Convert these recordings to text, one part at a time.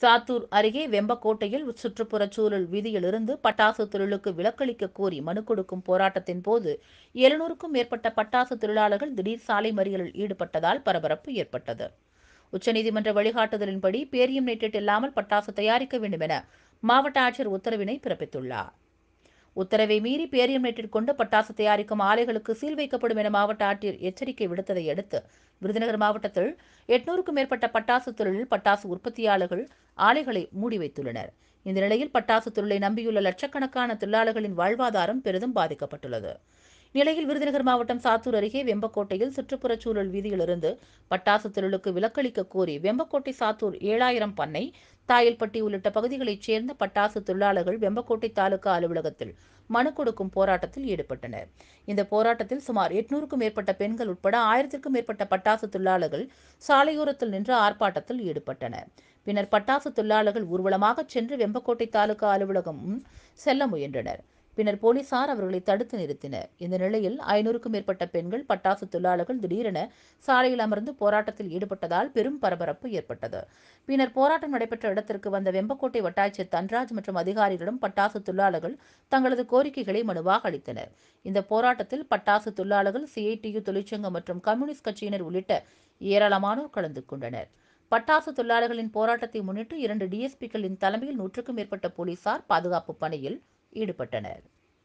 சாத்தூர் அருகே வெம்பக்கோட்டையில் சுற்றுப்புறச் சூழல் விதியிலிருந்து பட்டாசு தொழிலுக்கு விலக்களிக்க கோரி மனு கொடுக்கும் போராட்டத்தின் போது எழுநூறுக்கும் மேற்பட்ட பட்டாசு தொழிலாளர்கள் திடீர் சாலை மறியலில் ஈடுபட்டதால் பரபரப்பு ஏற்பட்டது உச்சநீதிமன்ற வழிகாட்டுதலின்படி பேரியம் நைட்ரேட் இல்லாமல் பட்டாசு தயாரிக்க வேண்டும் என மாவட்ட ஆட்சியர் உத்தரவினை பிறப்பித்துள்ளார் உத்தரவை மீறி பேரியம் நைட்ரேட் கொண்டு பட்டாசு தயாரிக்கும் ஆலைகளுக்கு சீல் வைக்கப்படும் என மாவட்ட ஆட்சியர் எச்சரிக்கை விடுத்ததை அடுத்து விருதுநகர் மாவட்டத்தில் எட்நூறுக்கும் மேற்பட்ட பட்டாசு தொழிலில் பட்டாசு உற்பத்தியாளர்கள் ஆலைகளை மூடி வைத்துள்ளனர் இந்த நிலையில் பட்டாசு தொழிலை நம்பியுள்ள லட்சக்கணக்கான தொழிலாளர்களின் வாழ்வாதாரம் பெரிதும் பாதிக்கப்பட்டுள்ளது நிலையில் விருதுநகர் மாவட்டம் சாத்தூர் அருகே வெம்பக்கோட்டையில் சுற்றுப்புறச் சூழல் வீதியிலிருந்து பட்டாசு தொழிலுக்கு விலக்களிக்க கோரி வெம்பக்கோட்டை சாத்தூர் ஏழாயிரம் பண்ணை தாயல்பட்டி உள்ளிட்ட பகுதிகளைச் சேர்ந்த பட்டாசு தொழிலாளர்கள் வெம்பக்கோட்டை தாலுகா அலுவலகத்தில் மனு கொடுக்கும் போராட்டத்தில் ஈடுபட்டனர் இந்த போராட்டத்தில் சுமார் எட்நூறுக்கும் மேற்பட்ட பெண்கள் உட்பட ஆயிரத்திற்கும் மேற்பட்ட பட்டாசு தொழிலாளர்கள் சாலையோரத்தில் நின்று ஆர்ப்பாட்டத்தில் ஈடுபட்டனர் பின்னர் பட்டாசு தொழிலாளர்கள் ஊர்வலமாகச் சென்று வெம்பக்கோட்டை தாலுகா அலுவலகம் முன் செல்ல முயன்றனர் பின்னர் போலீசார் அவர்களை தடுத்து நிறுத்தினர் இந்த நிலையில் ஐநூறுக்கும் மேற்பட்ட பெண்கள் பட்டாசு தொழிலாளர்கள் திடீரென சாலையில் அமர்ந்து போராட்டத்தில் ஈடுபட்டதால் பெரும் பரபரப்பு ஏற்பட்டது பின்னர் போராட்டம் நடைபெற்ற இடத்திற்கு வந்த வெம்பக்கோட்டை வட்டாட்சியர் தன்ராஜ் மற்றும் அதிகாரிகளிடம் பட்டாசு தொழிலாளர்கள் தங்களது கோரிக்கைகளை மனுவாக அளித்தனர் இந்த போராட்டத்தில் பட்டாசு தொழிலாளர்கள் சிஐடியு தொழிற்சங்கம் மற்றும் கம்யூனிஸ்ட் கட்சியினர் உள்ளிட்ட ஏராளமானோர் கலந்து கொண்டனர் பட்டாசு தொழிலாளர்களின் போராட்டத்தை முன்னிட்டு இரண்டு டிஎஸ்பிக்களின் தலைமையில் நூற்றுக்கும் மேற்பட்ட போலீசார் பாதுகாப்பு பணியில் ஈடுபட்டனர்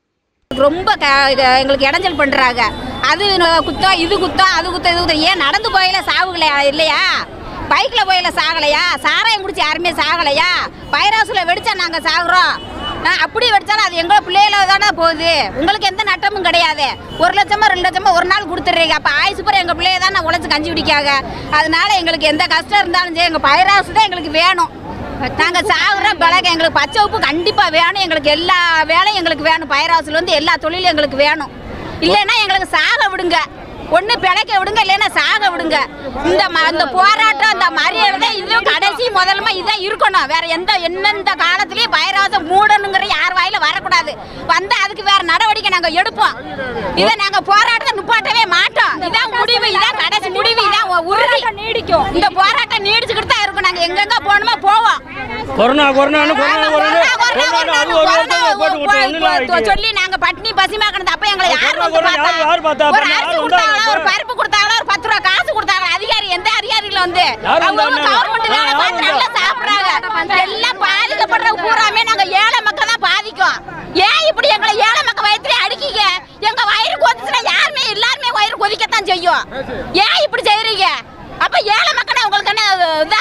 ரொம்ப க க- எங்களுக்கு இடைஞ்சல் பண்ணுறாங்க அது ந- குத்தம் இது குத்தம் அது குத்தம் இது குத்தம் ஏன் நடந்து போயில சாவுகளையா இல்லையா பைக்கில் போயில சாகலையா சாராயம் குடிச்சு யாருமே சாகலையா பைராசில் வெடிச்சா நாங்கள் சாகுறோம் ஆ, அப்படி வெடிச்சாலும் அது எங்கள் பிள்ளைகள தானே போகுது உங்களுக்கு எந்த நட்டமும் கிடையாது ஒரு லட்சமோ ரெண்டு லட்சமோ ஒரு நாள் கொடுத்துட்றீங்க அப்போ ஆயுசு பூரா எங்கள் பிள்ளைய தான் நான் உழைச்சி கஞ்சி குடிக்காங்க அதனால எங்களுக்கு எந்த கஷ்டம் இருந்தாலும் சரி எங்கள் பைராசு தான் எங்களுக்கு வேணும் நாங்க சாகுற பிளக எங்களுக்கு பச்சை உப்பு கண்டிப்பா வேணும் எங்களுக்கு எல்லா வேலையும் எங்களுக்கு வேணும் பயிராசுல வந்து எல்லா தொழிலும் எங்களுக்கு வேணும் இல்லைன்னா எங்களுக்கு சாக விடுங்க ஒண்ணு பிழைக்க விடுங்க இல்லைன்னா சாக விடுங்க இந்த ம- இந்த போராட்டம் இந்த மரியாதை இதுவும் கடைசி முதல்மா இதான் இருக்கணும் வேற எந்த எந்தெந்த காலத்திலயும் பயிராசம் மூடணுங்கிற யார் வாயில வரக்கூடாது வந்து அதுக்கு வேற நடவடிக்கை நாங்க எடுப்போம் இதை நாங்க போராட்டத்தை நிப்பாட்டவே மாட்டோம் இதான் முடிவு இதான் கடைசி முடிவு இதான் உ- உறுதி நீடிக்கும் இந்த போராட்டம் நீடிச்சுக்கிட்டு தான் இருக்கும் நாங்க எங்கெங்க போகணுமோ போவோம் கொரோனா கொரோனான்னு corona corona, corona corona, corona அது ஒரு கொரோனா, வருஷம் போட்டு விட்டு ஒண்ணும் கொ- ஆயிடுச்சு. சொல்லி நாங்க பட்னி பசிமா கிடந்த அப்ப எங்களை யார் கொரோனா, வந்து கொரோனா, பார்த்தா யார் யார் பார்த்தா? ஒரு அப்ப அரிசி யார் கொடுத்தாங்களா வந்தாங்க? ஒரு பருப்பு கொடுத்தாங்களா ஒரு பத்து ரூபா காசு கொடுத்தாங்களா அதிகாரி எந்த அதிகாரிகள் வந்து யார் அவங்க வந்தாங்க? கவர்மெண்ட் வேலை யார் பார்த்து நல்லா சாப்பிடுறாங்க எல்லாம் பாதிக்கப்படுற பூராமே நாங்க ஏழை மக்கள் தான் பாதிக்கும் ஏன் இப்படி எங்களை ஏழை மக்கள் வயிற்றுல அடிக்கீங்க எங்க வயிறு கொதிச்சுனா யாருமே எல்லாருமே வயிறு கொதிக்கத்தான் செய்யும் ஏன் இப்படி செய்றீங்க அப்ப ஏழை மக்கள் உங்களுக்கு என்ன இதா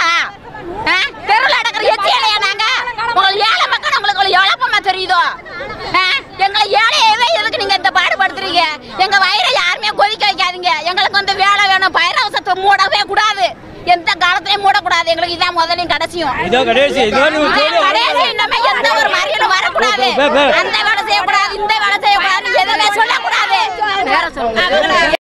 ஆ? தெருவுல அடக்கிற எச்சி இலையா நாங்க உங்களுக்கு ஏழை மக்கள் உங்களுக்கு ஒரு இழப்பமா தெரியுதோ ஆ? எங்களை ஏழையவே எதுக்கு நீங்க இந்த பாடுபடுத்துறீங்க எங்க வயிறை யாருமே கொதிக்க வைக்காதீங்க எங்களுக்கு வந்து வேலை வேணும் பயிரவசத்தை மூடவே கூடாது எந்த காலத்திலயும் மூடக்கூடாது எங்களுக்கு இதான் முதலையும் கடைசியும் இதோ கடைசி இதோ நீ இதான் சொல்லு. கடைசி இன்னமே எந்த ஒரு மறியலும் வரக்கூடாது பே, பே, பே. அந்த வேலை செய்யக்கூடாது இந்த வேலை செய்யக்கூடாது எதுவுமே சொல்லக்கூடாது வேற சொல்லுங்க